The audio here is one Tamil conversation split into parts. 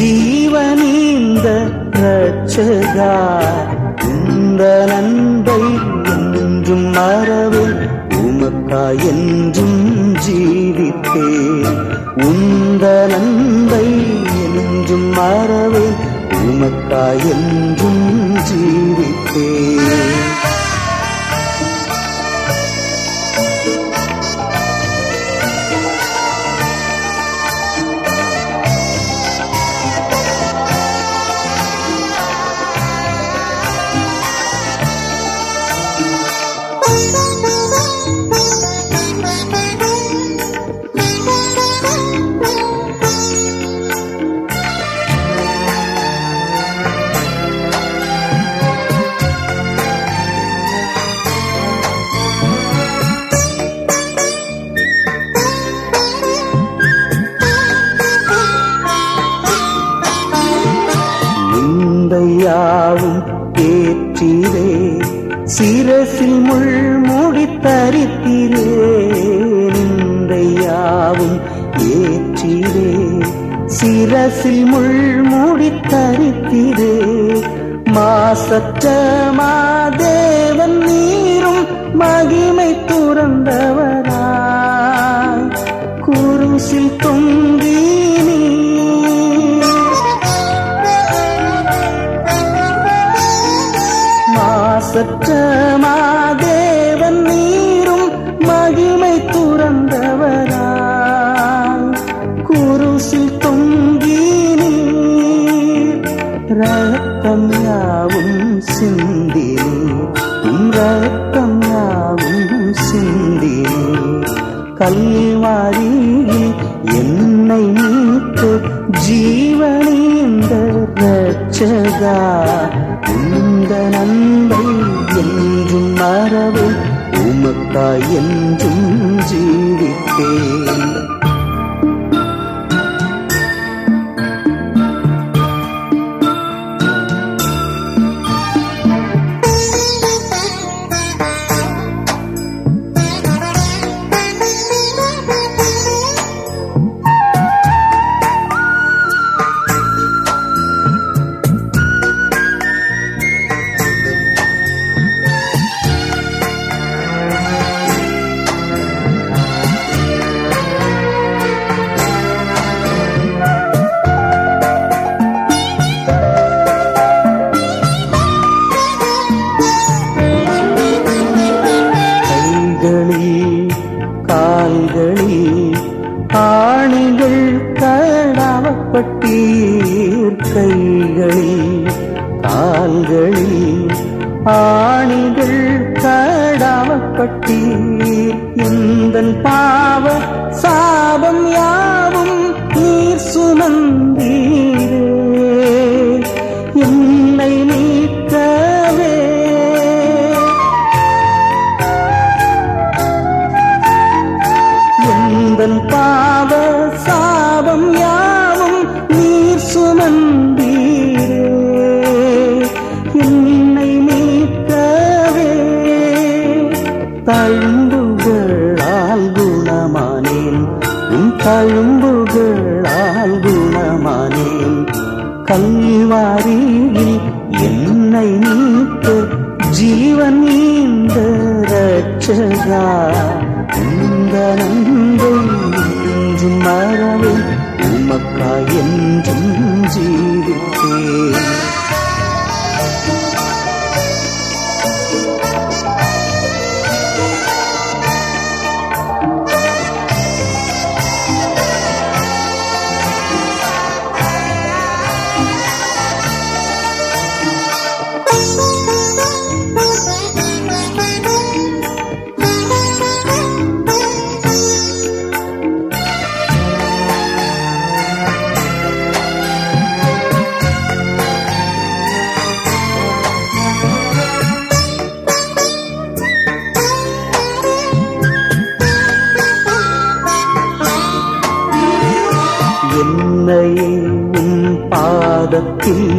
ஜீவனீந்த ரட்சகா இந்த நன்மை என்றும் மறவேன் உமக்காய் என்றும் ஜீவித்தேன் உந்த நன்மை என்றும் மறவேன் உமக்காய் என்றும் ஜீவித்தேன் நிந்தையாவும் ஏற்றிரே சிரசில் முள் முடித்தரித்திரே நிந்தையாவும் ஏற்றிரே சிரசில் முள் முடித்தரித்திரே மாசற்ற மாதேவன் நீரும் மகிமை துறந்தவரா குருசில் தொங்கி நீ மாசற்ற மாதேவன் நீரும் மகிமை துறந்தவரா குருசில் தொங்கி நீர் ரத்தம் யாவும் சிந்தினி உம் ரத்தம் யாவும் சிந்தினி கல்வாரியில் என்னை மீட்டு ஜீவனீந்த ரட்சகா இந்த நன்மை என்றும் மறவு உமக்காய் என்றும் ஜீவித்தேன் கைகளில் கால்களில் ஆணிகள் கடாவப்பட்டீர் கைகளில் கால்களில் ஆணிகள் கடாவப்பட்டீர் எந்தன் பாவ சாபம் யாவும் நீர் சுமந்தீரே என்னை நீக்கவே எந்தன் பாவ சாபம் யாவும் நீர் சுமந்தீரே என்னை மீட்கவே தழும்புகளால் குணமானேன் உன் தழும்புகளால் குணமானேன் கல்வாரியில் என்னை நீக்க ஜீவன் இந்த ரட்சகா இந்த நன்மை என்றும் மறவே உமக்காய் என்றும் ஜீவித்தேன் என்னையே உன் பாதத்தில்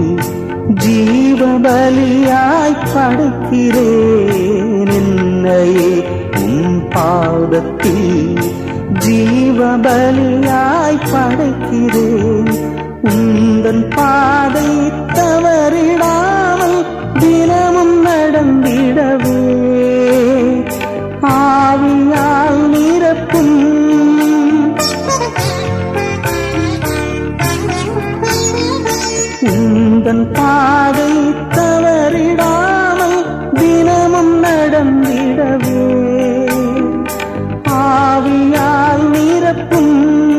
ஜீவபலியாய் படைக்கிறேன் என்னையே உன் பாதத்தில் ஜீவபலியாய் படைக்கிறேன் உந்தன் உந்தன் பாதை தவறிடாமல் தினமும் நடந்திடவே ஆவியால் நிரப்பும்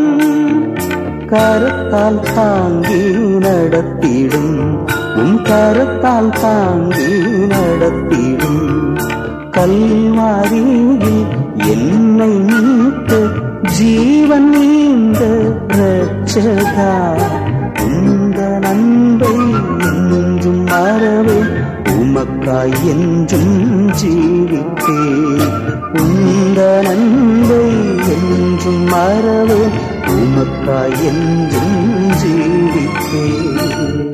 கரத்தால் தாங்கி நடத்திடும் உன் கரத்தால் தாங்கி நடத்திடும் கல்வாரியில் என்னை நீத்த ஜீவன் நீந்த ரட்சகா உந்த நன்பை என்றும் மறவே உமக்காய் என்றும் ஜீவித்தே உந்த நன்பை என்றும் மறவே உமக்காய் என்றும் ஜீவித்தே